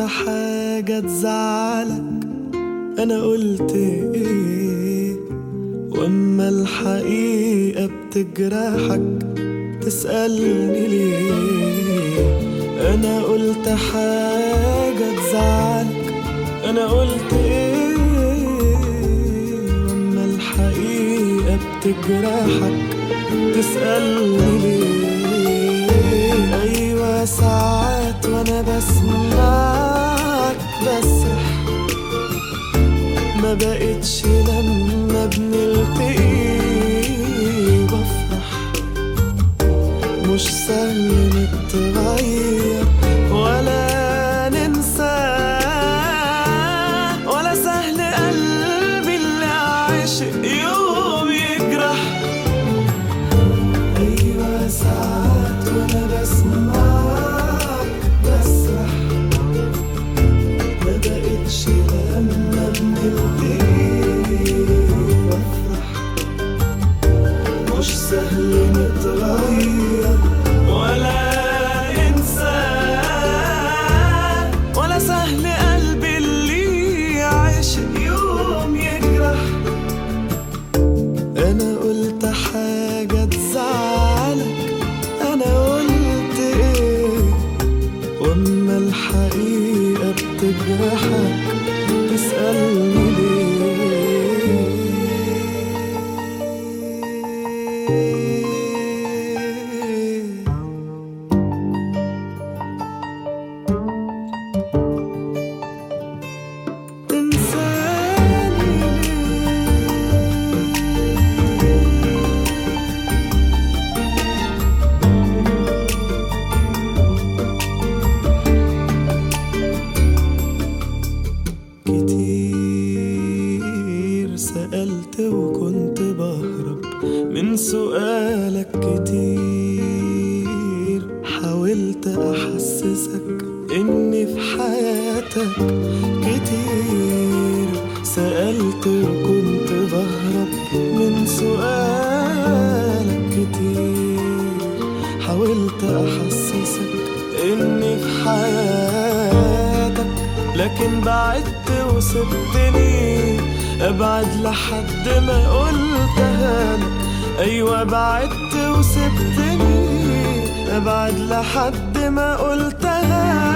حاجة تزعلك أنا قلت إيه وأما الحقيقة بتجرحك تسألني ليه أنا قلت حاجة تزعلك أنا قلت إيه وأما الحقيقة بتجرحك تسألني ليه أيوة ساعات وأنا بسمعك بسرح ما بقتش لما بنلتقي بفرح مش سهل نتغير ولا ننسى ولا سهل قلبي اللي عاشق يوم يجرح أيوة ساعات وأنا بسمعك بسرح ما بقتش لما بنلتقي بفرح مش سهل نتغير ولا ننسى ولا سهل قلبي اللي عاشق يوم يجرح انا قلت حاجة تزعلك انا قلت ايه واما الحقيقة بتجرحك تسألني ليه تنساني كتير سألت وكنت بهرب من سؤالك كتير حاولت أحسسك إني في حياتك كتير سألت وكنت بهرب من سؤالك كتير حاولت أحسسك إني في حياتك لكن بعدت وسبتني أبعد لحد ما قلتها لك أيوة بعدت وسبتني أبعد لحد ما قلتها